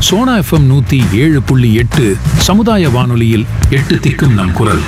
Sona FM நூத்தி ஏழு புள்ளி எட்டு சமுதாய வானொலியில் எட்டு திக்கும் நம் குரல்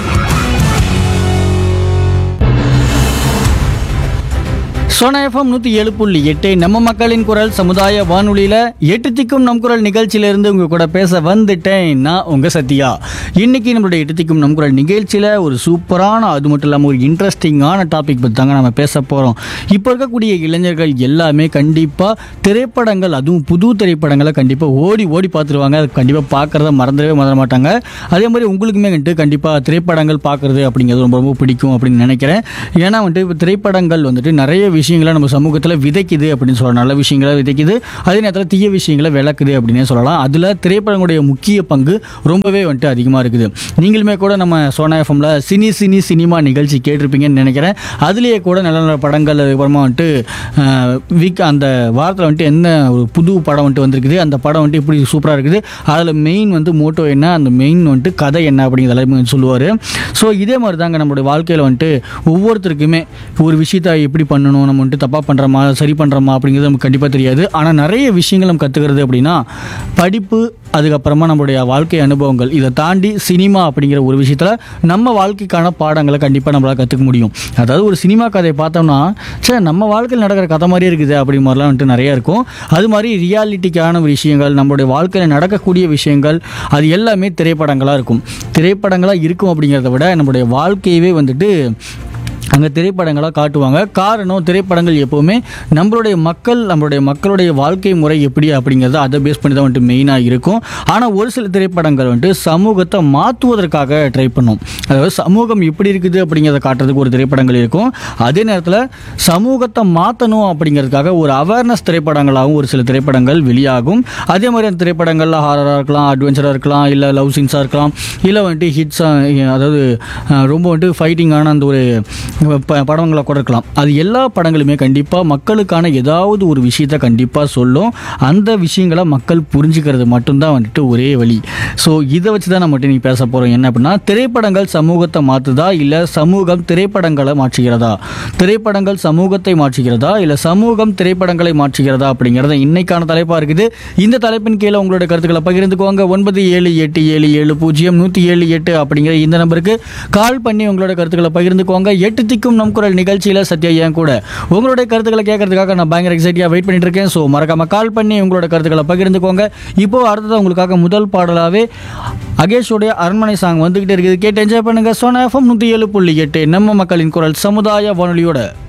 சோனா எஃப்எம் நூற்றி ஏழு புள்ளி எட்டு நம்ம மக்களின் குரல் சமுதாய வானொலியில் எட்டு திக்கும் நம் குரல் நிகழ்ச்சியிலேருந்து உங்கள் கூட பேச வந்துட்டேன் நான் உங்கள் சத்யா இன்னைக்கு நம்மளுடைய எட்டு திக்கும் நம் குரல் நிகழ்ச்சியில் ஒரு சூப்பரான அது மட்டும் இல்லாமல் ஒரு இன்ட்ரெஸ்டிங்கான டாபிக் பற்றி தாங்க நம்ம பேச போகிறோம் இப்போ இருக்கக்கூடிய இளைஞர்கள் எல்லாமே கண்டிப்பாக திரைப்படங்கள் அதுவும் புது திரைப்படங்களை கண்டிப்பாக ஓடி ஓடி பார்த்துருவாங்க அது கண்டிப்பாக பார்க்குறத மறந்துடவே மறந்துட மாட்டாங்க அதே மாதிரி உங்களுக்குமே வந்துட்டு கண்டிப்பாக திரைப்படங்கள் பார்க்குறது அப்படிங்கிறது ரொம்ப ரொம்ப பிடிக்கும் அப்படின்னு நினைக்கிறேன் ஏன்னா வந்துட்டு இப்போ திரைப்படங்கள் வந்துட்டு நிறைய விஷயங்களை நம்ம சமூகத்தில் விதைக்குது அப்படின்னு சொல்லலாம் நல்ல விஷயங்களை விதைக்குது அதே நேரத்தில் தீய விஷயங்களை விளக்குது அப்படின்னே சொல்லலாம் அதில் திரைப்படங்களுடைய முக்கிய பங்கு ரொம்பவே வந்துட்டு அதிகமாக இருக்குது நீங்களுமே கூட நம்ம சோனா எஃப்எம்ல சினி சினி சினிமா நிகழ்ச்சி கேட்டிருப்பீங்கன்னு நினைக்கிறேன் அதுலேயே கூட நல்ல நல்ல படங்கள் அதுக்கப்புறமா வந்துட்டு வீக் அந்த வாரத்தில் வந்துட்டு என்ன ஒரு புது படம் வந்துட்டு வந்திருக்குது அந்த படம் வந்துட்டு இப்படி சூப்பராக இருக்குது அதில் மெயின் வந்து மோட்டோ என்ன அந்த மெயின் வந்துட்டு கதை என்ன அப்படிங்கிறது எல்லாமே சொல்லுவார் ஸோ இதே மாதிரி தாங்க நம்மளுடைய வாழ்க்கையில் வந்துட்டு ஒவ்வொருத்தருக்குமே ஒரு விஷயத்தை எப்படி பண்ணணும் நம்ம வந்துட்டு தப்பாக பண்ணுறோமா சரி பண்ணுறோமா அப்படிங்கிறது நமக்கு கண்டிப்பாக தெரியாது ஆனால் நிறைய விஷயங்கள் நம்ம கற்றுக்கிறது அப்படின்னா படிப்பு அதுக்கப்புறமா நம்மளுடைய வாழ்க்கை அனுபவங்கள் இதை தாண்டி சினிமா அப்படிங்கிற ஒரு விஷயத்தில் நம்ம வாழ்க்கைக்கான பாடங்களை கண்டிப்பாக நம்மளால் கற்றுக்க முடியும் அதாவது ஒரு சினிமா கதையை பார்த்தோம்னா சே நம்ம வாழ்க்கையில் நடக்கிற கதை மாதிரியே இருக்குது அப்படி மாதிரிலாம் வந்துட்டு நிறையா இருக்கும் அது மாதிரி ரியாலிட்டிக்கான விஷயங்கள் நம்மளுடைய வாழ்க்கையில் நடக்கக்கூடிய விஷயங்கள் அது எல்லாமே திரைப்படங்களாக இருக்கும் திரைப்படங்களாக இருக்கும் அப்படிங்கிறத விட நம்மளுடைய வாழ்க்கையவே வந்துட்டு அங்கே திரைப்படங்களாக காட்டுவாங்க காரணம் திரைப்படங்கள் எப்போவுமே நம்மளுடைய மக்கள் நம்மளுடைய மக்களுடைய வாழ்க்கை முறை எப்படி அப்படிங்கிறத அதை பேஸ் பண்ணி தான் வந்துட்டு மெயினாக இருக்கும் ஆனால் ஒரு சில திரைப்படங்கள் வந்துட்டு சமூகத்தை மாற்றுவதற்காக ட்ரை பண்ணும் அதாவது சமூகம் எப்படி இருக்குது அப்படிங்கிறத காட்டுறதுக்கு ஒரு திரைப்படங்கள் இருக்கும் அதே நேரத்தில் சமூகத்தை மாற்றணும் அப்படிங்கிறதுக்காக ஒரு அவேர்னஸ் திரைப்படங்களாகவும் ஒரு சில திரைப்படங்கள் வெளியாகும் அதே மாதிரி அந்த திரைப்படங்களில் ஹாரராக இருக்கலாம் அட்வென்ச்சராக இருக்கலாம் இல்லை லவ் சீன்ஸாக இருக்கலாம் இல்லை வந்துட்டு ஹிட்ஸாக அதாவது அஹ், ரொம்ப வந்துட்டு ஃபைட்டிங்கான அந்த ஒரு ப- படங்களை கூட இருக்கலாம் அது எல்லா படங்களுமே கண்டிப்பாக மக்களுக்கான ஏதாவது ஒரு விஷயத்த கண்டிப்பாக சொல்லும் அந்த விஷயங்களை மக்கள் புரிஞ்சுக்கிறது மட்டும்தான் வந்துட்டு ஒரே வழி ஸோ இதை வச்சு தான் நம்ம மட்டும் நீ பேச போகிறோம் என்ன அப்படின்னா திரைப்படங்கள் சமூகத்தை மாற்றுதா இல்லை சமூகம் திரைப்படங்களை மாற்றுகிறதா திரைப்படங்கள் சமூகத்தை மாற்றுகிறதா இல்லை சமூகம் திரைப்படங்களை மாற்றுகிறதா அப்படிங்கிறத இன்னைக்கான தலைப்பாக இருக்குது இந்த தலைப்பின் கீழே உங்களோட கருத்துக்களை பகிர்ந்துக்கோங்க ஒன்பது ஏழு எட்டு ஏழு ஏழு பூஜ்ஜியம் நூற்றி ஏழு எட்டு அப்படிங்கிற இந்த நம்பருக்கு கால் பண்ணி உங்களோட கருத்துக்களை பகிர்ந்துக்கோங்க எட்டு திக்கும் நம் குரல் நிகழ்ச்சியில் சத்யா ஏன் கூட உங்களுடைய கருத்துக்களை கேட்கறதுக்காக நான் பயங்கர எக்ஸைட்டியாக வெயிட் பண்ணிட்டு இருக்கேன் ஸோ மறக்காம கால் பண்ணி உங்களோட கருத்துக்களை பகிர்ந்துக்கோங்க இப்போ அடுத்தது உங்களுக்காக முதல் பாடலாவே அகேஷோடைய அரண்மனை சாங் வந்துகிட்டே இருக்குது கேட்டு என்ஜாய் பண்ணுங்க சோனா எஃப்எம் நூற்றி ஏழு புள்ளி எட்டு நம்ம மக்களின் குரல் சமுதாய வானொலியோட